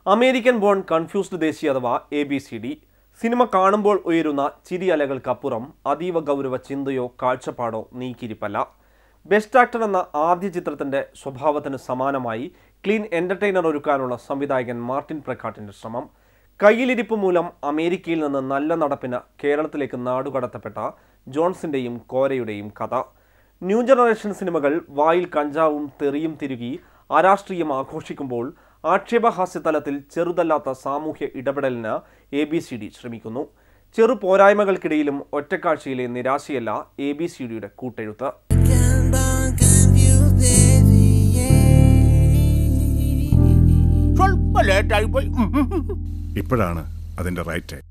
American born confused ദേശീയ അഥവാ A B C D cinema കാണുമ്പോൾ ഉയരുന്ന ചിരിയലകൾക്കപ്പുറം അതീവ ഗൗരവ ചിന്തയോ കാഴ്ചപ്പാടോ നീക്കിയിരിപ്പല്ല ബെസ്റ്റ് ആക്ടർ എന്ന ആദ്യ ചിത്രത്തിന്റെ സ്വഭാവത്തിന് സമാനമായി ക്ലീൻ എന്റർടൈനർ ഒരുക്കാനുള്ള സംവിധായകൻ മാർട്ടിൻ പ്രക്കാട്ടിന്റെ ശ്രമം കയ്യിലിരിപ്പ് മൂലം അമേരിക്കയിൽ നിന്ന് നല്ല നടപ്പിന് കേരളത്തിലേക്ക് നാടുകടത്തപ്പെട്ട ജോൺസിന്റെയും കോരയുടെയും കഥ ന്യൂ ജനറേഷൻ സിനിമകൾ വായിൽ കഞ്ചാവും തെറിയും തിരുകി അരാഷ്ട്രീയം ആഘോഷിക്കുമ്പോൾ ആക്ഷേപഹാസ്യ തലത്തിൽ ചെറുതല്ലാത്ത സാമൂഹ്യ ഇടപെടലിന് എ ബി സി ഡി ശ്രമിക്കുന്നു ചെറു പോരായ്മകൾക്കിടയിലും ഒറ്റക്കാഴ്ചയിലെ നിരാശയല്ല എ ബി സി ഡിയുടെ കൂട്ടെഴുത്ത് ಸ್ವಲ್ಪ ಲೇಟ್ ಆಗಿపోయి ഇപ്പോഴാണ് അതിന്റെ റൈറ്റ് ടൈം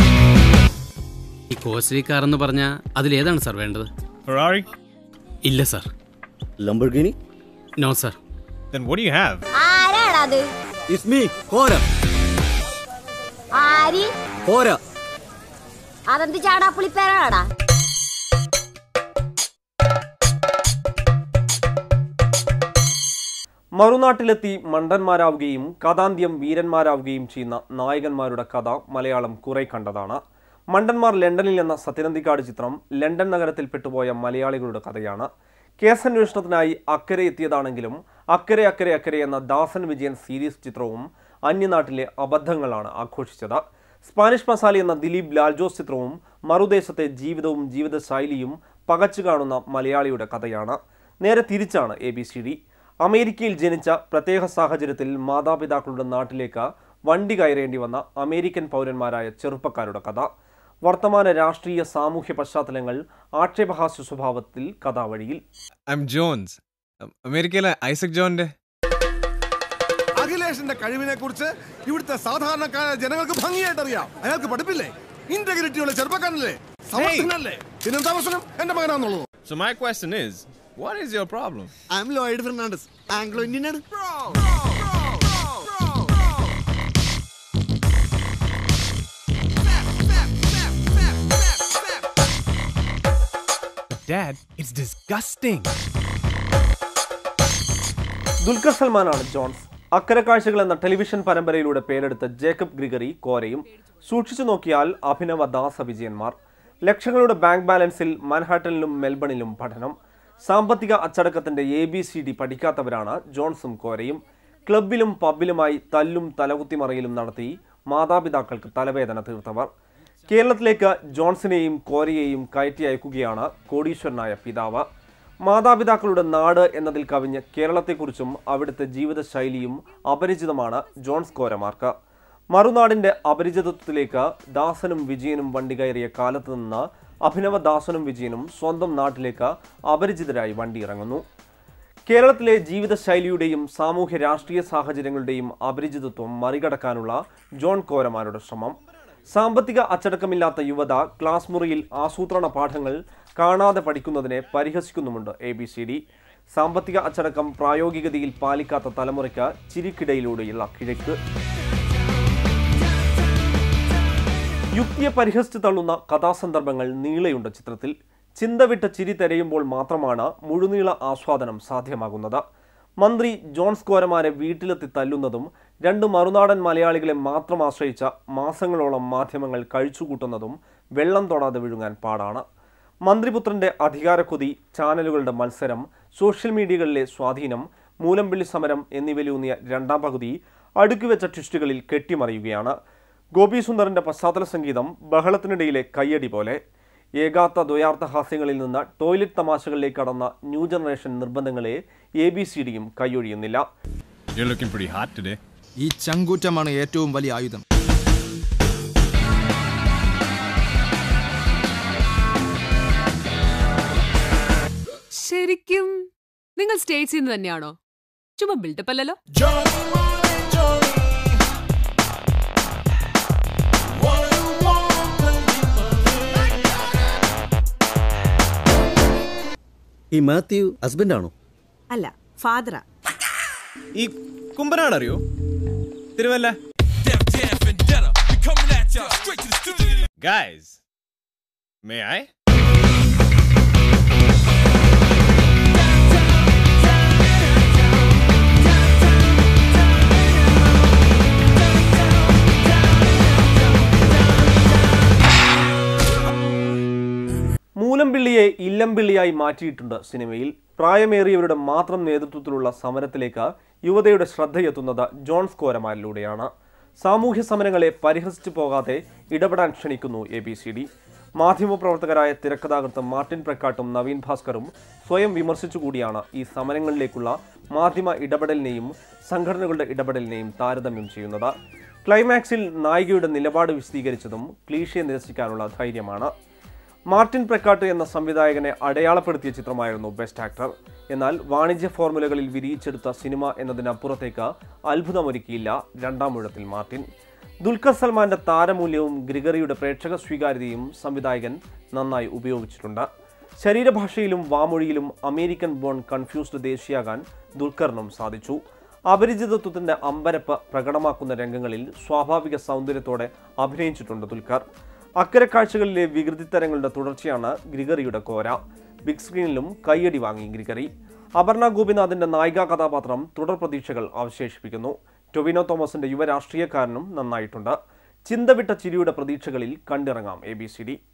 ഈ കോസ്റ്റലി കാർ എന്ന് പറഞ്ഞാൽ അതിലേതാണ് സാർ വേണ്ടത് Ferrari? ഇല്ല sir Lamborghini? No sir Then what do you have? ആരാണത് It's me, Cora. Ary Cora. അതെന്ത് ചാടാപ്പുളിപ്പേരാടാ മറുനാട്ടിലെത്തി മണ്ടന്മാരാവുകയും കഥാന്ത്യം വീരന്മാരാവുകയും ചെയ്യുന്ന നായകന്മാരുടെ കഥ മലയാളം കുറെ കണ്ടതാണ് മണ്ടന്മാർ ലണ്ടനിൽ എന്ന സത്യനന്ദിക്കാട് ചിത്രം ലണ്ടൻ നഗരത്തിൽ പെട്ടുപോയ മലയാളികളുടെ കഥയാണ് കേസന്വേഷണത്തിനായി അക്കരെ എത്തിയതാണെങ്കിലും അക്കരെ അക്കരെ അക്കരെ എന്ന ദാസൻ വിജയൻ സീരീസ് ചിത്രവും അന്യനാട്ടിലെ അബദ്ധങ്ങളാണ് ആഘോഷിച്ചത് സ്പാനിഷ് മസാല എന്ന ദിലീപ് ലാൽജോസ് ചിത്രവും മറുദേശത്തെ ജീവിതവും ജീവിതശൈലിയും പകച്ചു കാണുന്ന മലയാളിയുടെ കഥയാണ് നേരെ തിരിച്ചാണ് എ ബി സി ഡി അമേരിക്കയിൽ ജനിച്ച പ്രത്യേക സാഹചര്യത്തിൽ മാതാപിതാക്കളുടെ നാട്ടിലേക്ക് വണ്ടി കയറേണ്ടി വന്ന അമേരിക്കൻ പൗരന്മാരായ ചെറുപ്പക്കാരുടെ കഥ വർത്തമാന രാഷ്ട്രീയ സാമൂഹ്യ പശ്ചാത്തലങ്ങൾ ആക്ഷേപഹാസ്യ സ്വഭാവത്തിൽ കഥാവഴിയിൽ ഐ എം ജോൺസ് അമേരിക്കയിലെ ഐസക് ജോണിന്റെ അഖിലേഷിന്റെ കഴിവിനെ കുറിച്ച് ഇവിടുത്തെ സാധാരണക്കാരായ ജനങ്ങൾക്ക് ഭംഗിയായിട്ട് അറിയാം അയാൾക്ക് പഠിപ്പില്ലേ ഇന്റഗ്രിറ്റിയുള്ള ചെറുപ്പക്കാരനല്ലേ സമർത്ഥനല്ലേ പിന്നെന്താ പ്രശ്നം എന്റെ മകനാന്നുള്ളത് So my question is, what is your problem? I'm Lloyd Fernandez. Anglo-Indian ആണ്. Dad, it's disgusting. ദുൽഖർ സൽമാനാണ് ജോൺസ് അക്കരെ കാഴ്ചകൾ എന്ന ടെലിവിഷൻ പരമ്പരയിലൂടെ പേരെടുത്ത ജേക്കബ് ഗ്രിഗറി കോരയും സൂക്ഷിച്ചു നോക്കിയാൽ അഭിനവ ദാസ വിജയന്മാർ ലക്ഷങ്ങളുടെ ബാങ്ക് ബാലൻസിൽ മാൻഹാട്ടനിലും മെൽബണിലും പഠനം സാമ്പത്തിക അച്ചടക്കത്തിന്റെ എ ബി സി ഡി പഠിക്കാത്തവരാണ് ജോൺസും കോരയും ക്ലബിലും പബ്ബിലുമായി തല്ലും തലകുത്തിമറയിലും നടത്തി മാതാപിതാക്കൾക്ക് തലവേദന തീർത്തവർ കേരളത്തിലേക്ക് ജോൺസിനെയും കോരയെയും കയറ്റി അയക്കുകയാണ് കോടീശ്വരനായ പിതാവ് മാതാപിതാക്കളുടെ നാട് എന്നതിൽ കവിഞ്ഞ് കേരളത്തെക്കുറിച്ചും അവിടുത്തെ ജീവിതശൈലിയും അപരിചിതമാണ് ജോൺസ് കോരമാർക്ക് മറുനാടിന്റെ അപരിചിതത്വത്തിലേക്ക് ദാസനും വിജയനും വണ്ടി കയറിയ കാലത്ത് നിന്ന് അഭിനവ ദാസനും വിജയനും സ്വന്തം നാട്ടിലേക്ക് അപരിചിതരായി വണ്ടി ഇറങ്ങുന്നു കേരളത്തിലെ ജീവിതശൈലിയുടെയും സാമൂഹ്യ രാഷ്ട്രീയ സാഹചര്യങ്ങളുടെയും അപരിചിതത്വം മറികടക്കാനുള്ള ജോൺ കോരമാരുടെ ശ്രമം സാമ്പത്തിക അച്ചടക്കമില്ലാത്ത യുവത ക്ലാസ് മുറിയിൽ ആസൂത്രണ പാഠങ്ങൾ കാണാതെ പഠിക്കുന്നതിനെ പരിഹസിക്കുന്നുമുണ്ട് എ ബി സി ഡി സാമ്പത്തിക അച്ചടക്കം പ്രായോഗികതയിൽ പാലിക്കാത്ത തലമുറയ്ക്ക് ചിരിക്കിടയിലൂടെയുള്ള കിഴക്ക് യുക്തിയെ പരിഹസിച്ച് തള്ളുന്ന കഥാസന്ദർഭങ്ങൾ നീളെയുണ്ട് ചിത്രത്തിൽ ചിന്ത വിട്ട് ചിരി തെരയുമ്പോൾ മാത്രമാണ് മുഴുനീള ആസ്വാദനം സാധ്യമാകുന്നത് മന്ത്രി ജോൺസ് കോരമാരെ വീട്ടിലെത്തി തല്ലുന്നതും രണ്ട് മറുനാടൻ മലയാളികളെ മാത്രം ആശ്രയിച്ച മാസങ്ങളോളം മാധ്യമങ്ങൾ കഴിച്ചുകൂട്ടുന്നതും വെള്ളം തൊടാതെ വിഴുങ്ങാൻ പാടാണ് മന്ത്രിപുത്രന്റെ അധികാരക്കൊതി ചാനലുകളുടെ മത്സരം സോഷ്യൽ മീഡിയകളിലെ സ്വാധീനം മൂലംപിള്ളി സമരം എന്നിവയിലൂന്നിയ രണ്ടാം പകുതി അടുക്കിവെച്ച ട്വിസ്റ്റുകളിൽ കെട്ടിമറിയുകയാണ് ഗോപി സുന്ദറിന്റെ പശ്ചാത്തല സംഗീതം ബഹളത്തിനിടയിലെ കയ്യടി പോലെ ഏകാത്ത ദ്വയാർത്ഥ ഹാസ്യങ്ങളിൽ നിന്ന് ടോയ്ലറ്റ് തമാശകളിലേക്ക് കടന്ന ന്യൂ ജനറേഷൻ നിർബന്ധങ്ങളെ എ ബി സി ഡിയും കൈയൊഴിയുന്നില്ല You're looking pretty hot today. ഈ ചങ്കൂറ്റമാണ് ഏറ്റവും വലിയ ആയുധം ശരിക്കും നിങ്ങൾ സ്റ്റേറ്റ്സിൽ നിന്ന് തന്നെയാണോ ചുമ്മാ ബിൽഡപ്പ് അല്ലല്ലോ ഈ മാത്യു ഹസ്ബൻഡ് ആണോ അല്ല ഫാദറാ ഈ കുമ്പനാട് അറിയോ തിരുവല്ല Guys, may I? മൂലംപിള്ളിയെ ഇല്ലംപിള്ളിയായി മാറ്റിയിട്ടുണ്ട് സിനിമയിൽ പ്രായമേറിയവരുടെ മാത്രം നേതൃത്വത്തിലുള്ള സമരത്തിലേക്ക് യുവതയുടെ ശ്രദ്ധയെത്തുന്നത് ജോൺസ് കോരമാലിലൂടെയാണ് സാമൂഹ്യ സമരങ്ങളെ പരിഹസിച്ചു പോകാതെ ഇടപെടാൻ ക്ഷണിക്കുന്നു എ ബി സി ഡി മാധ്യമപ്രവർത്തകരായ തിരക്കഥാകൃത്ത് മാർട്ടിൻ പ്രക്കാട്ടും നവീൻ ഭാസ്കറും സ്വയം വിമർശിച്ചുകൂടിയാണ് ഈ സമരങ്ങളിലേക്കുള്ള മാധ്യമ ഇടപെടലിനെയും സംഘടനകളുടെ ഇടപെടലിനെയും താരതമ്യം ചെയ്യുന്നത് ക്ലൈമാക്സിൽ നായികയുടെ നിലപാട് വിശദീകരിച്ചതും ക്ലീഷയെ നിരസിക്കാനുള്ള ധൈര്യമാണ് മാർട്ടിൻ പ്രക്കാട്ട് എന്ന സംവിധായകനെ അടയാളപ്പെടുത്തിയ ചിത്രമായിരുന്നു ബെസ്റ്റ് ആക്ടർ എന്നാൽ വാണിജ്യ ഫോർമുലകളിൽ വിരിയിച്ചെടുത്ത സിനിമ എന്നതിനപ്പുറത്തേക്ക് അത്ഭുതമൊരുക്കിയില്ല രണ്ടാം ഊഴത്തിൽ മാർട്ടിൻ ദുൽഖർ സൽമാന്റെ താരമൂല്യവും ഗ്രിഗറിയുടെ പ്രേക്ഷക സ്വീകാര്യതയും സംവിധായകൻ നന്നായി ഉപയോഗിച്ചിട്ടുണ്ട് ശരീരഭാഷയിലും വാമൊഴിയിലും അമേരിക്കൻ ബോൺ കൺഫ്യൂസ്ഡ് ദേശീയാകാൻ ദുൽഖറിനും സാധിച്ചു അപരിചിതത്വത്തിന്റെ അമ്പരപ്പ് പ്രകടമാക്കുന്ന രംഗങ്ങളിൽ സ്വാഭാവിക സൗന്ദര്യത്തോടെ അഭിനയിച്ചിട്ടുണ്ട് ദുൽഖർ അക്കരെ കാഴ്ചകളിലെ വികൃതിത്തരങ്ങളുടെ തുടർച്ചയാണ് ഗ്രിഗറിയുടെ കോര ബിഗ് സ്ക്രീനിലും കയ്യടി വാങ്ങി ഗ്രിഗറി അപർണ ഗോപിനാഥിന്റെ നായികാ കഥാപാത്രം തുടർ പ്രതീക്ഷകൾ അവശേഷിപ്പിക്കുന്നു ടൊവിനോ തോമസിന്റെ യുവ രാഷ്ട്രീയക്കാരനും നന്നായിട്ടുണ്ട് ചിന്തവിട്ട ചിരിയുടെ പ്രതീക്ഷകളിൽ കണ്ടിറങ്ങാം എ ബി സി ഡി